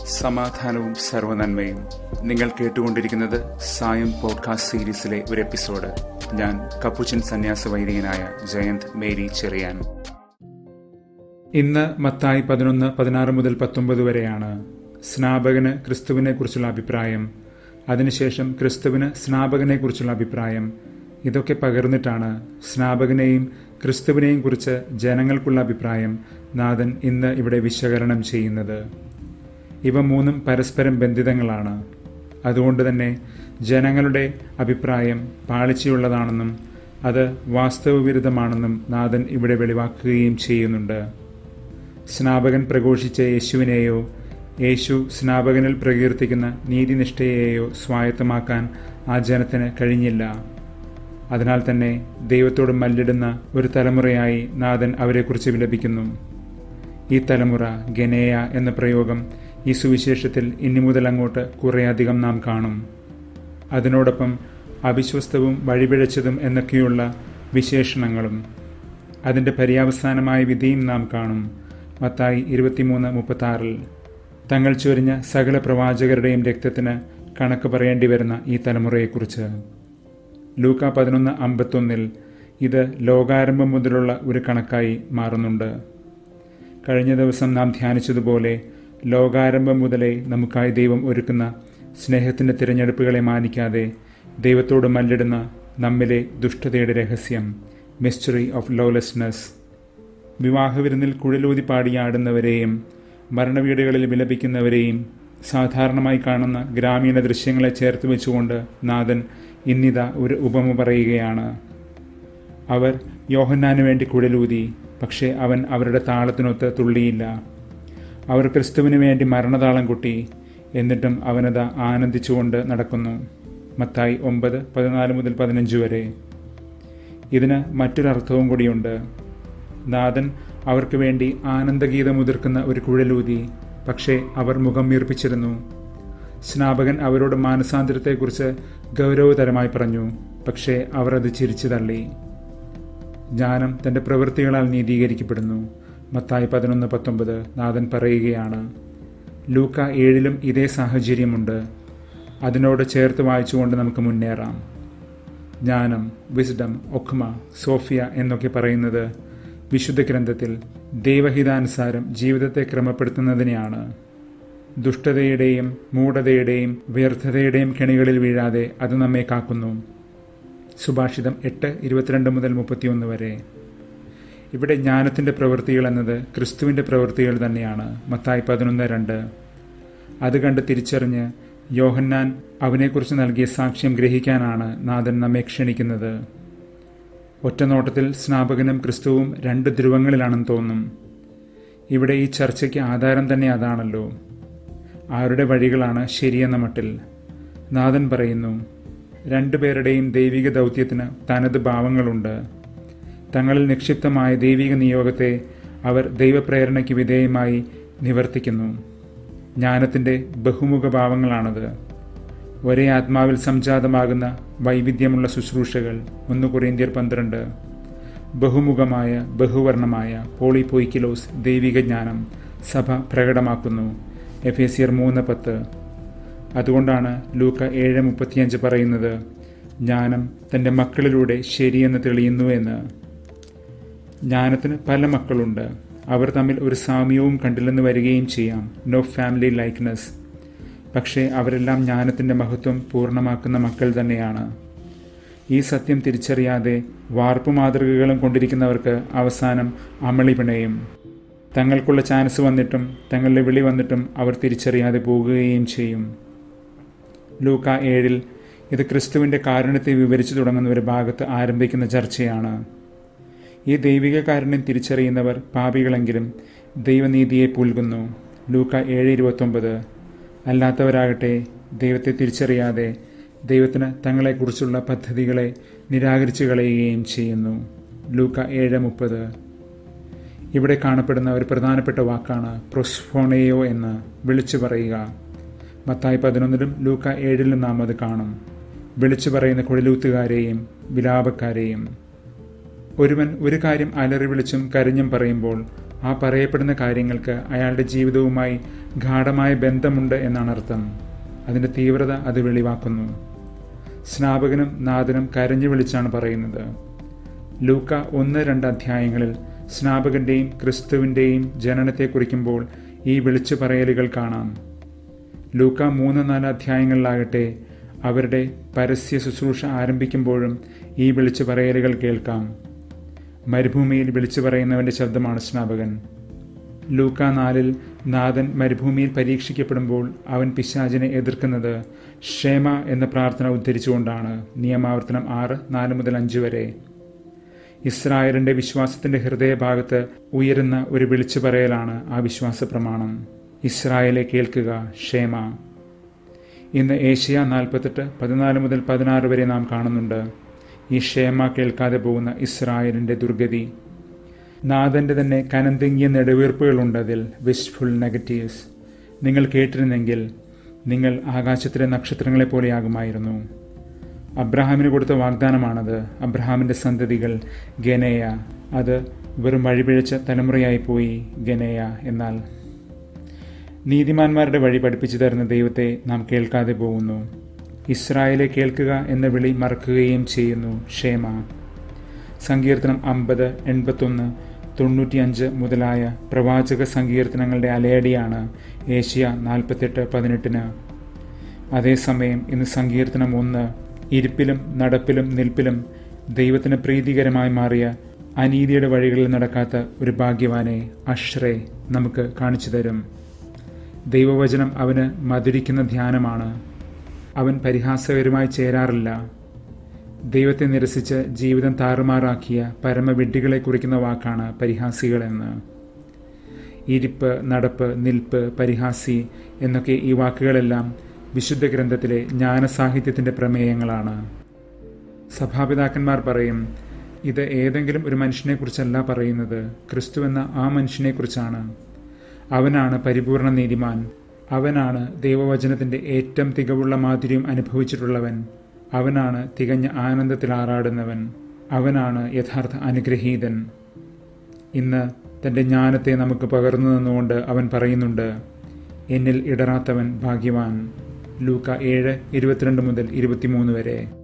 സമാധാനവും സർവനന്മയും നിങ്ങൾ കേട്ടുകൊണ്ടിരിക്കുന്നത് സായം പോഡ്കാസ്റ്റ് സീരീസിലെ ഒരു എപ്പിസോഡ് ഞാൻ കപ്പുച്ചൻ സന്യാസ വൈദികനായ ജയന്ത് മേരി ചെറിയാൻ ഇന്ന് മത്തായി പതിനൊന്ന് പതിനാറ് മുതൽ പത്തൊമ്പത് വരെയാണ് സ്നാപകന് ക്രിസ്തുവിനെ കുറിച്ചുള്ള അഭിപ്രായം അതിനുശേഷം ക്രിസ്തുവിന് സ്നാപകനെ കുറിച്ചുള്ള അഭിപ്രായം ഇതൊക്കെ പകർന്നിട്ടാണ് സ്നാപകനെയും ക്രിസ്തുവിനെയും കുറിച്ച് ജനങ്ങൾക്കുള്ള അഭിപ്രായം നാഥൻ ഇന്ന് ഇവിടെ വിശകലനം ചെയ്യുന്നത് ഇവ മൂന്നും പരസ്പരം ബന്ധിതങ്ങളാണ് അതുകൊണ്ട് തന്നെ ജനങ്ങളുടെ അഭിപ്രായം പാളിച്ചയുള്ളതാണെന്നും അത് വാസ്തവവിരുദ്ധമാണെന്നും നാഥൻ ഇവിടെ വെളിവാക്കുകയും ചെയ്യുന്നുണ്ട് സ്നാപകൻ പ്രഘോഷിച്ച യേശുവിനെയോ യേശു സ്നാപകനിൽ പ്രകീർത്തിക്കുന്ന നീതിനിഷ്ഠയെയോ സ്വായത്തമാക്കാൻ ആ ജനത്തിന് കഴിഞ്ഞില്ല അതിനാൽ തന്നെ ദൈവത്തോട് മല്ലിടുന്ന ഒരു തലമുറയായി നാഥൻ അവരെക്കുറിച്ച് വിലപിക്കുന്നു ഈ തലമുറ ഗനേയ എന്ന പ്രയോഗം ഈ സുവിശേഷത്തിൽ ഇനി മുതൽ അങ്ങോട്ട് കുറേയധികം നാം കാണും അതിനോടൊപ്പം അവിശ്വസ്തവും വഴിപിഴച്ചതും എന്നൊക്കെയുള്ള വിശേഷണങ്ങളും അതിൻ്റെ പര്യാവസാനമായ വിധിയും നാം കാണും മത്തായി ഇരുപത്തിമൂന്ന് മുപ്പത്താറിൽ തങ്ങൾ ചൊരിഞ്ഞ സകല പ്രവാചകരുടെയും രക്തത്തിന് കണക്ക് പറയേണ്ടി വരുന്ന ഈ തലമുറയെക്കുറിച്ച് ലൂക്ക പതിനൊന്ന് അമ്പത്തൊന്നിൽ ഇത് ലോകാരംഭം മുതലുള്ള ഒരു കണക്കായി മാറുന്നുണ്ട് കഴിഞ്ഞ ദിവസം നാം ധ്യാനിച്ചതുപോലെ ലോകാരംഭം മുതലേ നമുക്കായി ദൈവം ഒരുക്കുന്ന സ്നേഹത്തിൻ്റെ തിരഞ്ഞെടുപ്പുകളെ മാനിക്കാതെ ദൈവത്തോട് മല്ലിടുന്ന നമ്മിലെ ദുഷ്ടതയുടെ രഹസ്യം മിസ്റ്ററി ഓഫ് ലോലെസ്നെസ് വിവാഹവിരുന്നിൽ കുഴലൂതി പാടിയാടുന്നവരെയും മരണവീടുകളിൽ വിലപിക്കുന്നവരെയും സാധാരണമായി കാണുന്ന ഗ്രാമീണ ദൃശ്യങ്ങളെ ചേർത്ത് വെച്ചുകൊണ്ട് നാഥൻ ഇന്നിത ഒരു ഉപമ പറയുകയാണ് അവർ യോഹന്നാനു വേണ്ടി കുഴലൂതി പക്ഷേ അവൻ അവരുടെ താളത്തിനൊത്ത് തുള്ളിയില്ല അവർ ക്രിസ്തുവിന് വേണ്ടി മരണതാളം കൊട്ടി എന്നിട്ടും അവനത് ആനന്ദിച്ചുകൊണ്ട് നടക്കുന്നു മത്തായി ഒമ്പത് പതിനാല് മുതൽ പതിനഞ്ച് വരെ ഇതിന് മറ്റൊരർത്ഥവും കൂടിയുണ്ട് നാഥൻ അവർക്ക് വേണ്ടി ആനന്ദഗീതമുതിർക്കുന്ന ഒരു കുഴലൂതി പക്ഷേ അവർ മുഖം വീർപ്പിച്ചിരുന്നു സ്നാപകൻ അവരോട് മാനസാന്തരത്തെക്കുറിച്ച് ഗൗരവതരമായി പറഞ്ഞു പക്ഷേ അവർ അത് ചിരിച്ചു തള്ളി ജ്ഞാനം തന്റെ പ്രവൃത്തികളാൽ നീതീകരിക്കപ്പെടുന്നു മത്തായി പതിനൊന്ന് പത്തൊമ്പത് നാഥൻ പറയുകയാണ് ലൂക്ക ഏഴിലും ഇതേ സാഹചര്യമുണ്ട് അതിനോട് ചേർത്ത് വായിച്ചുകൊണ്ട് നമുക്ക് മുന്നേറാം ജ്ഞാനം വിസ്ഡം ഒഖ്മ സോഫിയ എന്നൊക്കെ പറയുന്നത് വിശുദ്ധ ഗ്രന്ഥത്തിൽ ദൈവഹിതാനുസാരം ജീവിതത്തെ ക്രമപ്പെടുത്തുന്നതിനെയാണ് ദുഷ്ടതയുടെയും മൂഢതയുടെയും വ്യർത്ഥതയുടെയും കെണികളിൽ വീഴാതെ അത് നമ്മെ കാക്കുന്നു സുഭാഷിതം എട്ട് ഇരുപത്തിരണ്ട് മുതൽ മുപ്പത്തിയൊന്ന് വരെ ഇവിടെ ജ്ഞാനത്തിൻ്റെ പ്രവൃത്തികൾ എന്നത് ക്രിസ്തുവിൻ്റെ പ്രവൃത്തികൾ തന്നെയാണ് മത്തായി പതിനൊന്ന് രണ്ട് അത് കണ്ട് തിരിച്ചറിഞ്ഞ് യോഹന്നാൻ അവനെക്കുറിച്ച് നൽകിയ സാക്ഷ്യം ഗ്രഹിക്കാനാണ് നാഥൻ നമ്മെ ക്ഷണിക്കുന്നത് ഒറ്റനോട്ടത്തിൽ സ്നാപകനും ക്രിസ്തുവും രണ്ട് ധ്രുവങ്ങളിലാണെന്ന് തോന്നും ഇവിടെ ഈ ചർച്ചയ്ക്ക് ആധാരം തന്നെ അതാണല്ലോ ആരുടെ വഴികളാണ് ശരിയെന്ന മട്ടിൽ നാഥൻ പറയുന്നു രണ്ടുപേരുടെയും ദൈവിക ദൗത്യത്തിന് തനത് ഭാവങ്ങളുണ്ട് തങ്ങളിൽ നിക്ഷിപ്തമായ ദൈവിക നിയോഗത്തെ അവർ ദൈവപ്രേരണയ്ക്ക് വിധേയമായി നിവർത്തിക്കുന്നു ജ്ഞാനത്തിൻ്റെ ബഹുമുഖ ഭാവങ്ങളാണത് ഒരേ ആത്മാവിൽ സംജാതമാകുന്ന വൈവിധ്യമുള്ള ശുശ്രൂഷകൾ ഒന്ന് കൊറിയന്ത്യർ പന്ത്രണ്ട് ബഹുമുഖമായ ബഹുവർണമായ പോളിപോയിക്കിലോസ് ദൈവിക ജ്ഞാനം സഭ പ്രകടമാക്കുന്നു എഫ് എ സിയർ മൂന്ന് പത്ത് അതുകൊണ്ടാണ് ലൂക്ക ഏഴ് മുപ്പത്തിയഞ്ച് പറയുന്നത് ജ്ഞാനം തൻ്റെ മക്കളിലൂടെ ശരിയെന്ന് തെളിയുന്നു എന്ന് ജ്ഞാനത്തിന് പല മക്കളുണ്ട് അവർ തമ്മിൽ ഒരു സാമ്യവും കണ്ടില്ലെന്ന് വരികയും ചെയ്യാം നോ ഫാമിലി ലൈക്ക്നെസ് പക്ഷേ അവരെല്ലാം ജ്ഞാനത്തിൻ്റെ മഹത്വം പൂർണ്ണമാക്കുന്ന മക്കൾ തന്നെയാണ് ഈ സത്യം തിരിച്ചറിയാതെ വാർപ്പ് മാതൃകകളും കൊണ്ടിരിക്കുന്നവർക്ക് അവസാനം അമളി പിണയും തങ്ങൾക്കുള്ള ചാൻസ് വന്നിട്ടും തങ്ങളുടെ വിളി വന്നിട്ടും അവർ തിരിച്ചറിയാതെ പോകുകയും ചെയ്യും ലൂക്ക ഏഴിൽ ഇത് ക്രിസ്തുവിൻ്റെ കാരുണ്യത്തെ വിവരിച്ചു തുടങ്ങുന്ന ഒരു ഭാഗത്ത് ആരംഭിക്കുന്ന ചർച്ചയാണ് ഈ ദൈവിക കാരുണ്യം തിരിച്ചറിയുന്നവർ പാപികളെങ്കിലും ദൈവനീതിയെ പുൽകുന്നു ലൂക്ക ഏഴ് ഇരുപത്തൊമ്പത് അല്ലാത്തവരാകട്ടെ ദൈവത്തെ തിരിച്ചറിയാതെ ദൈവത്തിന് തങ്ങളെക്കുറിച്ചുള്ള പദ്ധതികളെ നിരാകരിച്ചു കളയുകയും ചെയ്യുന്നു ലൂക്ക ഏഴ് മുപ്പത് ഇവിടെ കാണപ്പെടുന്ന ഒരു പ്രധാനപ്പെട്ട വാക്കാണ് പ്രൊസ്ഫോണയോ എന്ന് വിളിച്ചു പറയുക മത്തായി പതിനൊന്നിലും ലൂക്ക ഏഴിലും നാം അത് കാണും വിളിച്ചു പറയുന്ന കുഴലൂത്തുകാരെയും വിലാപക്കാരെയും ഒരുവൻ ഒരു കാര്യം അലറി വിളിച്ചും കരഞ്ഞും പറയുമ്പോൾ ആ പറയപ്പെടുന്ന കാര്യങ്ങൾക്ക് അയാളുടെ ജീവിതവുമായി ഗാഠമായ ബന്ധമുണ്ട് എന്നാണ് അർത്ഥം അതിൻ്റെ തീവ്രത അത് വെളിവാക്കുന്നു സ്നാപകനും നാഥനും കരഞ്ഞു വിളിച്ചാണ് പറയുന്നത് ലൂക്ക ഒന്ന് രണ്ട് അധ്യായങ്ങളിൽ സ്നാപകന്റെയും ക്രിസ്തുവിൻ്റെയും ജനനത്തെ കുറിക്കുമ്പോൾ ഈ വിളിച്ചു പറയലുകൾ കാണാം ലൂക്ക മൂന്ന് നാല് അധ്യായങ്ങളിലാകട്ടെ അവരുടെ പരസ്യ ശുശ്രൂഷ ആരംഭിക്കുമ്പോഴും ഈ വിളിച്ചു പറയലുകൾ കേൾക്കാം മരുഭൂമിയിൽ വിളിച്ചു പറയുന്നവന്റെ ശബ്ദമാണ് സ്നാപകൻ ലൂക്ക നാലിൽ നാഥൻ മരുഭൂമിയിൽ പരീക്ഷിക്കപ്പെടുമ്പോൾ അവൻ പിശാചിനെ എതിർക്കുന്നത് ക്ഷേമ എന്ന പ്രാർത്ഥന ഉദ്ധരിച്ചുകൊണ്ടാണ് നിയമാവർത്തനം ആറ് നാല് മുതൽ അഞ്ച് വരെ ഇസ്രായേലിന്റെ വിശ്വാസത്തിന്റെ ഹൃദയഭാഗത്ത് ഉയരുന്ന ഒരു വിളിച്ചു പറയലാണ് ആ വിശ്വാസ പ്രമാണം ഇസ്രായേലെ കേൾക്കുക ക്ഷേമ ഇന്ന് ഏഷ്യ നാൽപ്പത്തെട്ട് പതിനാല് മുതൽ പതിനാറ് വരെ നാം കാണുന്നുണ്ട് ഈ ക്ഷേമ കേൾക്കാതെ പോകുന്ന ഇസ്രായേലിന്റെ ദുർഗതി നാഥന്റെ തന്നെ കനന്തിങ്ങിയ നെടുവീർപ്പുകളുണ്ട് അതിൽ വിഷ്ഫുൾ നെഗറ്റീവ്സ് നിങ്ങൾ കേട്ടിരുന്നെങ്കിൽ നിങ്ങൾ ആകാശത്തിലെ നക്ഷത്രങ്ങളെ പോലെയാകുമായിരുന്നു അബ്രഹാമിന് കൊടുത്ത വാഗ്ദാനമാണത് അബ്രഹാമിന്റെ സന്തതികൾ ഗനേയ അത് വെറും വഴിപിഴച്ച തലമുറയായി പോയി ഗനേയ എന്നാൽ നീതിമാന്മാരുടെ വഴി പഠിപ്പിച്ചു തരുന്ന ദൈവത്തെ നാം കേൾക്കാതെ പോകുന്നു ഇസ്രായേലെ കേൾക്കുക എന്ന വിളി മറക്കുകയും ചെയ്യുന്നു ക്ഷേമ സങ്കീർത്തനം അമ്പത് എൺപത്തൊന്ന് തൊണ്ണൂറ്റിയഞ്ച് മുതലായ പ്രവാചക സങ്കീർത്തനങ്ങളുടെ അലയടിയാണ് ഏഷ്യ നാൽപ്പത്തെട്ട് പതിനെട്ടിന് അതേസമയം ഇന്ന് സങ്കീർത്തനം ഒന്ന് ഇരിപ്പിലും നടപ്പിലും നിൽപ്പിലും ദൈവത്തിന് പ്രീതികരമായി മാറിയ അനീതിയുടെ വഴികളിൽ നടക്കാത്ത ഒരു ഭാഗ്യവാനെ അഷ്റേ നമുക്ക് കാണിച്ചു തരും ദൈവവചനം അവന് മധുരിക്കുന്ന ധ്യാനമാണ് അവൻ പരിഹാസകരുമായി ചേരാറില്ല ദൈവത്തെ നിരസിച്ച് ജീവിതം താറുമാറാക്കിയ പരമവിഡ്ഢികളെ കുറിക്കുന്ന വാക്കാണ് പരിഹാസികളെന്ന് ഇരിപ്പ് നടപ്പ് നിൽപ്പ് പരിഹാസി എന്നൊക്കെ ഈ വാക്കുകളെല്ലാം വിശുദ്ധ ഗ്രന്ഥത്തിലെ ജ്ഞാനസാഹിത്യത്തിന്റെ പ്രമേയങ്ങളാണ് സഭാപിതാക്കന്മാർ പറയും ഇത് ഏതെങ്കിലും ഒരു മനുഷ്യനെക്കുറിച്ചല്ല പറയുന്നത് ക്രിസ്തു എന്ന ആ മനുഷ്യനെക്കുറിച്ചാണ് അവനാണ് പരിപൂർണ നീതിമാൻ അവനാണ് ദൈവവചനത്തിന്റെ ഏറ്റവും തികവുള്ള മാധുര്യം അനുഭവിച്ചിട്ടുള്ളവൻ അവനാണ് തികഞ്ഞ ആനന്ദത്തിൽ ആറാടുന്നവൻ അവനാണ് യഥാർത്ഥ അനുഗ്രഹീതൻ ഇന്ന് തന്റെ ജ്ഞാനത്തെ നമുക്ക് പകർന്നു നിന്നുകൊണ്ട് അവൻ പറയുന്നുണ്ട് എന്നിൽ ഇടറാത്തവൻ ഭാഗ്യവാൻ ലൂക്ക ഏഴ് ഇരുപത്തിരണ്ട് മുതൽ ഇരുപത്തിമൂന്ന് വരെ